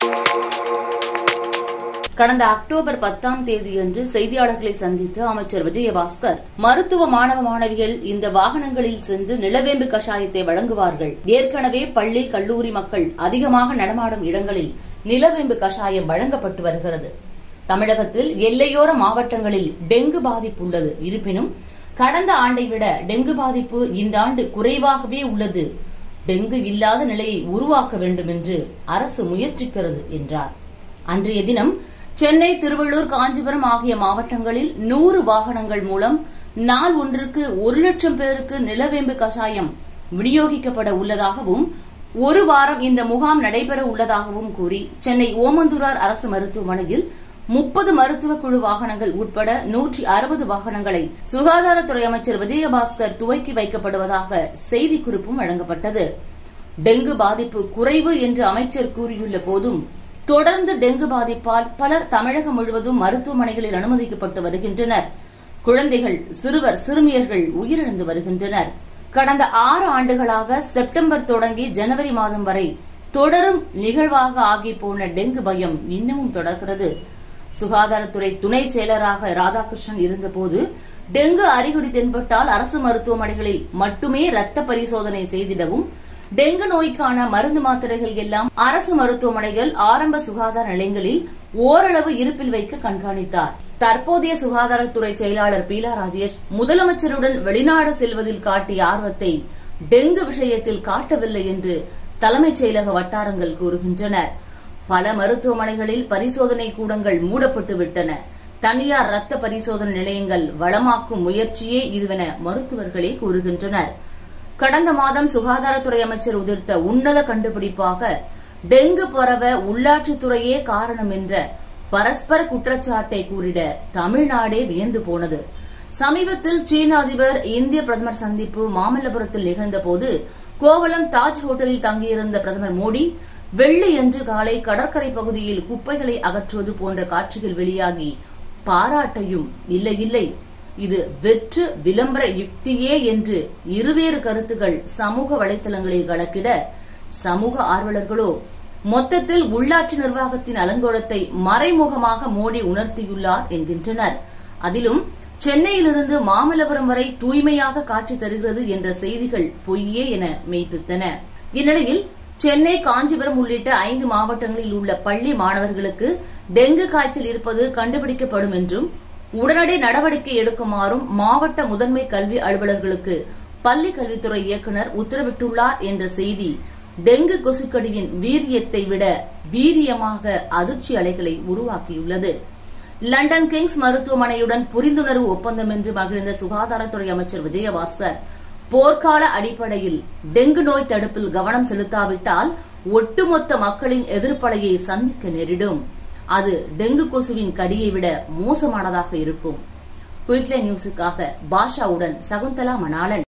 கடந்த அக்டோபர் பத்தாம் தேதியன்று செய்தியாளர்களை சந்தித்த அமைச்சர் விஜயபாஸ்கர் மருத்துவ மாணவ மாணவிகள் இந்த வாகனங்களில் சென்று நிலவேம்பு கஷாயத்தை வழங்குவார்கள் ஏற்கனவே பள்ளி கல்லூரி மக்கள் அதிகமாக நடமாடும் இடங்களில் நிலவேம்பு கஷாயம் வழங்கப்பட்டு வருகிறது தமிழகத்தில் எல்லையோர மாவட்டங்களில் டெங்கு பாதிப்பு உள்ளது இருப்பினும் கடந்த ஆண்டை விட டெங்கு பாதிப்பு இந்த ஆண்டு குறைவாகவே உள்ளது டெங்கு இல்லாத நிலையை உருவாக்க வேண்டும் என்று அரசு முயற்சிக்கிறது என்றார் அன்றைய தினம் சென்னை திருவள்ளூர் காஞ்சிபுரம் ஆகிய மாவட்டங்களில் நூறு வாகனங்கள் மூலம் நாள் ஒன்றுக்கு ஒரு லட்சம் பேருக்கு நிலவேம்பு கஷாயம் விநியோகிக்கப்பட உள்ளதாகவும் ஒரு வாரம் இந்த முகாம் நடைபெற உள்ளதாகவும் கூறி சென்னை ஓமந்தூரார் அரசு மருத்துவமனையில் முப்பது மருத்துவ குழு வாகனங்கள் உட்பட நூற்றி அறுபது வாகனங்களை சுகாதாரத்துறை அமைச்சர் விஜயபாஸ்கர் துவக்கி வைக்கப்படுவதாக செய்திக்குறிப்பும் வழங்கப்பட்டது டெங்கு பாதிப்பு குறைவு என்று அமைச்சர் கூறியுள்ள போதும் தொடர்ந்து டெங்கு பாதிப்பால் பலர் தமிழகம் முழுவதும் மருத்துவமனைகளில் அனுமதிக்கப்பட்டு வருகின்றனர் குழந்தைகள் சிறுவர் சிறுமியர்கள் உயிரிழந்து வருகின்றனர் கடந்த ஆறு ஆண்டுகளாக செப்டம்பர் தொடங்கி ஜனவரி மாதம் வரை தொடரும் நிகழ்வாக ஆகி போன டெங்கு பயம் இன்னமும் தொடர்கிறது சுகாதாரத்துறை துணை செயலராக ராதாகிருஷ்ணன் இருந்தபோது டெங்கு அறிகுறி தென்பட்டால் அரசு மருத்துவமனைகளில் மட்டுமே ரத்த பரிசோதனை செய்திடவும் டெங்கு நோய்க்கான மருந்து மாத்திரைகள் எல்லாம் அரசு மருத்துவமனைகள் ஆரம்ப சுகாதார நிலையங்களில் ஓரளவு இருப்பில் வைக்க கண்காணித்தார் தற்போதைய சுகாதாரத்துறை செயலாளர் பீலா ராஜேஷ் முதலமைச்சருடன் வெளிநாடு செல்வதில் காட்டிய ஆர்வத்தை டெங்கு விஷயத்தில் காட்டவில்லை என்று தலைமைச் செயலக வட்டாரங்கள் கூறுகின்றனர் பல மருத்துவமனைகளில் பரிசோதனை கூடங்கள் மூடப்பட்டு விட்டன தனியார் ரத்த பரிசோதனை நிலையங்கள் வளமாக்கும் முயற்சியே இதுவென மருத்துவர்களே கூறுகின்றனர் கடந்த மாதம் சுகாதாரத்துறை அமைச்சர் உதிர்த்த உன்னத கண்டுபிடிப்பாக டெங்கு பரவ உள்ளாட்சித்துறையே காரணம் என்ற பரஸ்பர குற்றச்சாட்டை கூறிட தமிழ்நாடே வியந்து போனது சமீபத்தில் சீன அதிபர் இந்திய பிரதமர் சந்திப்பு மாமல்லபுரத்தில் நிகழ்ந்தபோது கோவளம் தாஜ் ஹோட்டலில் தங்கியிருந்த பிரதமர் மோடி வெள்ளியன்று காலை கடற்கரை பகுதியில் குப்பைகளை அகற்றுவது போன்ற காட்சிகள் வெளியாகி பாராட்டையும் இல்லை இல்லை இது வெற்று விளம்பர யுக்தியே என்று இருவேறு கருத்துகள் சமூக வலைதளங்களில் கலக்கிட சமூக ஆர்வலர்களோ மொத்தத்தில் உள்ளாட்சி நிர்வாகத்தின் அலங்கோலத்தை மறைமுகமாக மோடி உணர்த்தியுள்ளார் என்கின்றனர் அதிலும் சென்னையிலிருந்து மாமல்லபுரம் வரை தூய்மையாக காட்சி தருகிறது என்ற செய்திகள் பொய்யே என மெய்ப்பித்தன இந்நிலையில் சென்னை காஞ்சிபுரம் உள்ளிட்ட ஐந்து மாவட்டங்களில் உள்ள பள்ளி மாணவர்களுக்கு டெங்கு காய்ச்சல் இருப்பது கண்டுபிடிக்கப்படும் என்றும் உடனடி நடவடிக்கை எடுக்குமாறும் மாவட்ட முதன்மை கல்வி அலுவலர்களுக்கு பள்ளி கல்வித்துறை இயக்குநர் உத்தரவிட்டுள்ளார் என்ற செய்தி டெங்கு கொசுக்கடியின் வீரியத்தை விட வீரியமாக அதிர்ச்சி அலைகளை உருவாக்கியுள்ளது லண்டன் கிங்ஸ் மருத்துவமனையுடன் புரிந்துணர்வு ஒப்பந்தம் என்று மகிழ்ந்த சுகாதாரத்துறை அமைச்சர் விஜயபாஸ்கர் போர்க்கால அடிப்படையில் டெங்கு நோய் தடுப்பில் கவனம் செலுத்தாவிட்டால் ஒட்டுமொத்த மக்களின் எதிர்ப்பலையை சந்திக்க நேரிடும் அது டெங்கு கொசுவின் கடியை விட மோசமானதாக இருக்கும் குயிக்லைன் நியூஸுக்காக பாஷாவுடன் சகுந்தலா மணாலன்